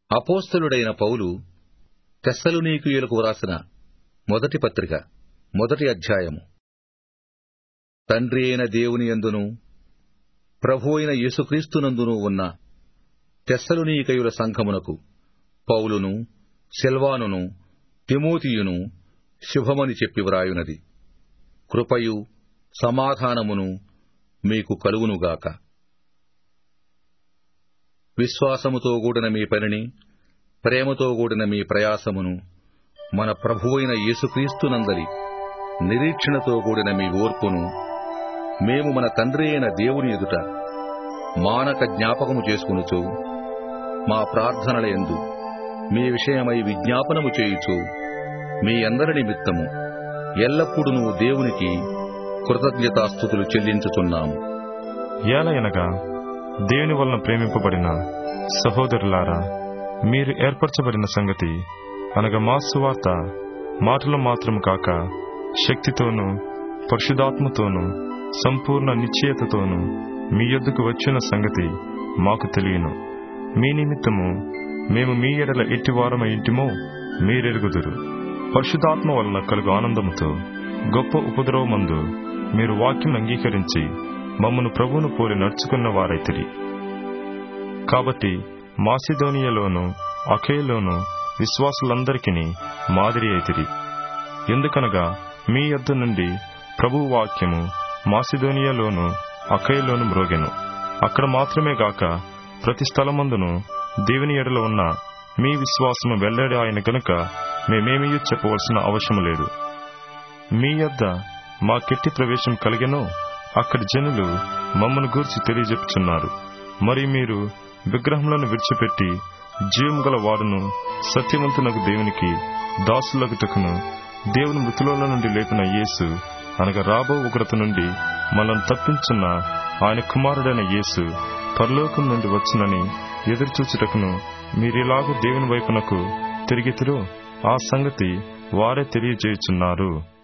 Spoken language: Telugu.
అపోస్తలుడైన పౌలు తెస్సలునీకుయులకు వ్రాసిన మొదటి పత్రిక మొదటి అధ్యాయము తండ్రి అయిన దేవుని యందును ప్రభు అయిన యేసుక్రీస్తునందును ఉన్న తెస్సలునీకయుల సంఘమునకు పౌలును సిల్వానును తిమోతియును శుభమని చెప్పి వ్రాయునది కృపయు సమాధానమును మీకు కలుగునుగాక విశ్వాసముతో కూడిన మీ పనిని ప్రేమతో కూడిన మీ ప్రయాసమును మన ప్రభువైన యేసుక్రీస్తునందలి నిరీక్షణతో కూడిన మీ ఓర్పును మేము మన తండ్రి అయిన దేవుని ఎదుట మానక జ్ఞాపకము చేసుకునుచు మా ప్రార్థనల యందు మీ విషయమై విజ్ఞాపనము చేయుచు మీ అందరి నిమిత్తము ఎల్లప్పుడూ దేవునికి కృతజ్ఞతాస్థుతులు చెల్లించుచున్నాము ఏలయనగా దేవుని వలన ప్రేమింపబడిన సహోదరులారా మీరు ఏర్పరచబడిన సంగతి అనగా మా సువార్త మాటలు మాత్రము కాక శక్తితోనూ పరిశుధాత్మతోనూ సంపూర్ణ నిశ్చయతతోనూ మీ యొద్దకు వచ్చిన సంగతి మాకు తెలియను మీ నిమిత్తము మేము మీ ఎడల ఎట్టివారమై ఇంటిమో మీరెరుగుదురు పరిశుధాత్మ వలన కలుగు ఆనందముతో గొప్ప ఉపద్రవమందు మీరు వాక్యం అంగీకరించి మమ్మను ప్రభువును పోలి నడుచుకున్న వారైతిరి కాబట్టి మాసిదోనియలోను అఖేలోను విశ్వాసులందరికీ మాదిరి అయితిరి ఎందుకనగా మీ యొద్ద నుండి ప్రభు వాక్యము మాసిదోనియాలోను అఖేలోను మ్రోగెను అక్కడ మాత్రమే గాక ప్రతి స్థలమందును దేవుని ఎడల ఉన్న మీ విశ్వాసము వెల్లడి ఆయన గనుక మేమేమీ చెప్పవలసిన అవసరం లేదు మీ యొద్ద మా కెట్టి ప్రవేశం కలిగెనో అక్కడి జనులు మమ్మను గూర్చి తెలియజెప్పుచున్నారు మరి మీరు విగ్రహములను విడిచిపెట్టి జీవం గల వాడును సత్యవంతునకు దేవునికి దాసులగుటకును దేవుని మృతుల నుండి లేపిన యేసు అనగా రాబో ఉగ్రత నుండి మనల్ని తప్పించున్న ఆయన కుమారుడైన యేసు పరలోకం నుండి వచ్చునని ఎదురుచూచుటకును మీరిలాగూ దేవుని వైపునకు తిరిగితిరో ఆ సంగతి వారే తెలియజేయుచున్నారు